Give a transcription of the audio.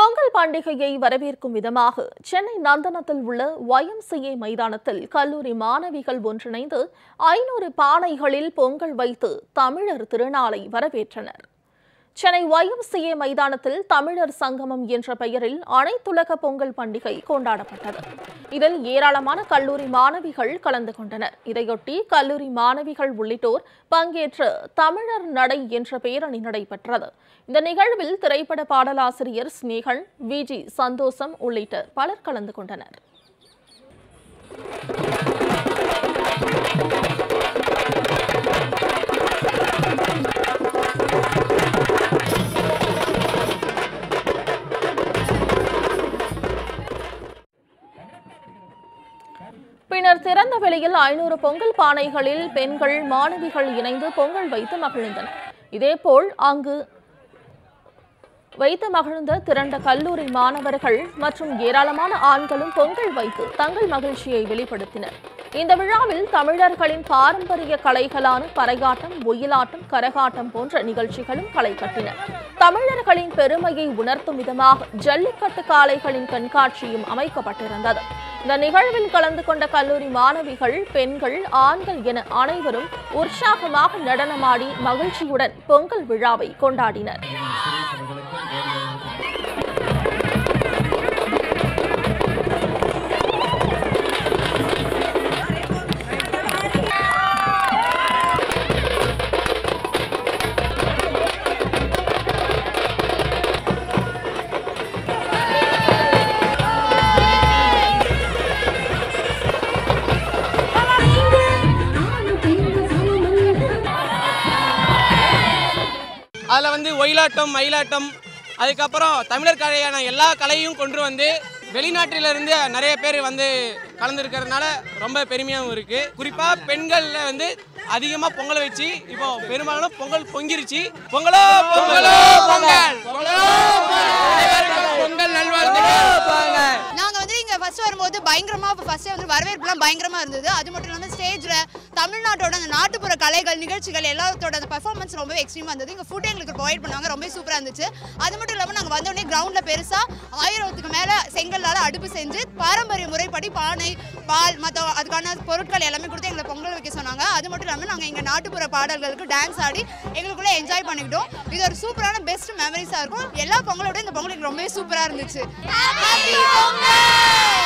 பொங்கல் பண்டிகையை வரவேற்கும் விதமாக சென்னை நந்தனத்தில் உள்ள YMCA மைதானத்தில் கல்லூரி மாணவிகள் ஒன்றிணைந்து ஐநூறு பானைகளில் பொங்கல் வைத்து தமிழர் திருநாளை வரவேற்றனர் சென்னை YMCA மைதானத்தில் தமிழர் சங்கமம் என்ற பெயரில் அனைத்துலக பொங்கல் பண்டிகை கொண்டாடப்பட்டது இதில் ஏராளமான கல்லூரி மாணவிகள் கலந்து கொண்டனர் இதையொட்டி கல்லூரி மாணவிகள் உள்ளிட்டோர் பங்கேற்று தமிழர் நடை என்ற பேரணி நடைபெற்றது இந்த நிகழ்வில் திரைப்பட பாடலாசிரியர் ஸ்னேகன் விஜி சந்தோஷம் உள்ளிட்ட பலர் கலந்து கொண்டனர் பின்னர் திறந்த வெளியில் ஐநூறு பொங்கல் பானைகளில் பெண்கள் மாணவிகள் இணைந்து பொங்கல் வைத்து மகிழ்ந்தனர் இதேபோல் அங்கு வைத்து மகிழ்ந்த திரண்ட கல்லூரி மாணவர்கள் மற்றும் ஏராளமான ஆண்களும் பொங்கல் வைத்து தங்கள் மகிழ்ச்சியை வெளிப்படுத்தினர் இந்த விழாவில் தமிழர்களின் பாரம்பரிய கலைகளான பறையாட்டம் ஒயிலாட்டம் கரகாட்டம் போன்ற நிகழ்ச்சிகளும் களை கட்டின தமிழர்களின் பெருமையை உணர்த்தும் விதமாக ஜல்லிக்கட்டு காளைகளின் கண்காட்சியும் அமைக்கப்பட்டிருந்தது இந்த நிகழ்வில் கலந்து கொண்ட கல்லூரி மாணவிகள் பெண்கள் ஆண்கள் என அனைவரும் உற்சாகமாக நடனமாடி மகிழ்ச்சியுடன் பொங்கல் விழாவை கொண்டாடினர் அதில் வந்து ஒயிலாட்டம் மயிலாட்டம் அதுக்கப்புறம் தமிழர் கலையான எல்லா கலையும் கொண்டு வந்து வெளிநாட்டிலிருந்து நிறைய பேர் வந்து கலந்துருக்கிறதுனால ரொம்ப பெருமையாகவும் இருக்குது குறிப்பாக பெண்களில் வந்து அதிகமாக பொங்கல் வச்சு இப்போ பெரும்பாலும் பொங்கல் பொங்கிருச்சு பொங்கலோ பொங்கலோ பொங்கல் பொங்கலோ பொங்கல் நல்வாழ்த்துக்கள் நாங்க வந்து இங்க ஃபர்ஸ்ட் வரும்போது பயங்கரமா ஃபர்ஸ்ட் வந்து வரவேற்புலாம் பயங்கரமா இருந்தது அது மட்டும் இல்லாம ஸ்டேஜ்ல தமிழ்நாட்டோட அந்த நாட்டுப்புற கலைகள் நிகழ்ச்சிகள் எல்லாத்தோட அந்த பெர்ஃபார்மன்ஸ் ரொம்ப எக்ஸ்ட்ரீமா இருந்தது இங்க ஃபுட் எங்களுக்கு ப்ரொவைட் பண்ணாங்க ரொம்ப சூப்பரா இருந்துச்சு அது மட்டும் இல்லாம நாங்க வந்த உடனே கிரவுண்ட்ல பெருசா ஆயிரத்துக்கு மேல செங்கல்லால அடுப்பு செஞ்சு பாரம்பரிய முறைப்படி பானை பால் மற்ற அதுக்கான பொருட்கள் எல்லாமே கொடுத்து எங்களை பொங்கல் வைக்க சொன்னாங்க அது மட்டும் இல்லாம நாங்க இங்க நாட்டுப்புற பாடல்களுக்கு டான்ஸ் ஆடி எங்களுக்குள்ள என்ஜாய் பண்ணிக்கிட்டோம் இது ஒரு சூப்பரான பெஸ்ட் மெமரிஸா இருக்கும் எல்லா பொங்கலோட இந்த பொங்கல் எனக்கு ரொம்பவே சூப்பரா இருந்துச்சு Happy பொங்கல்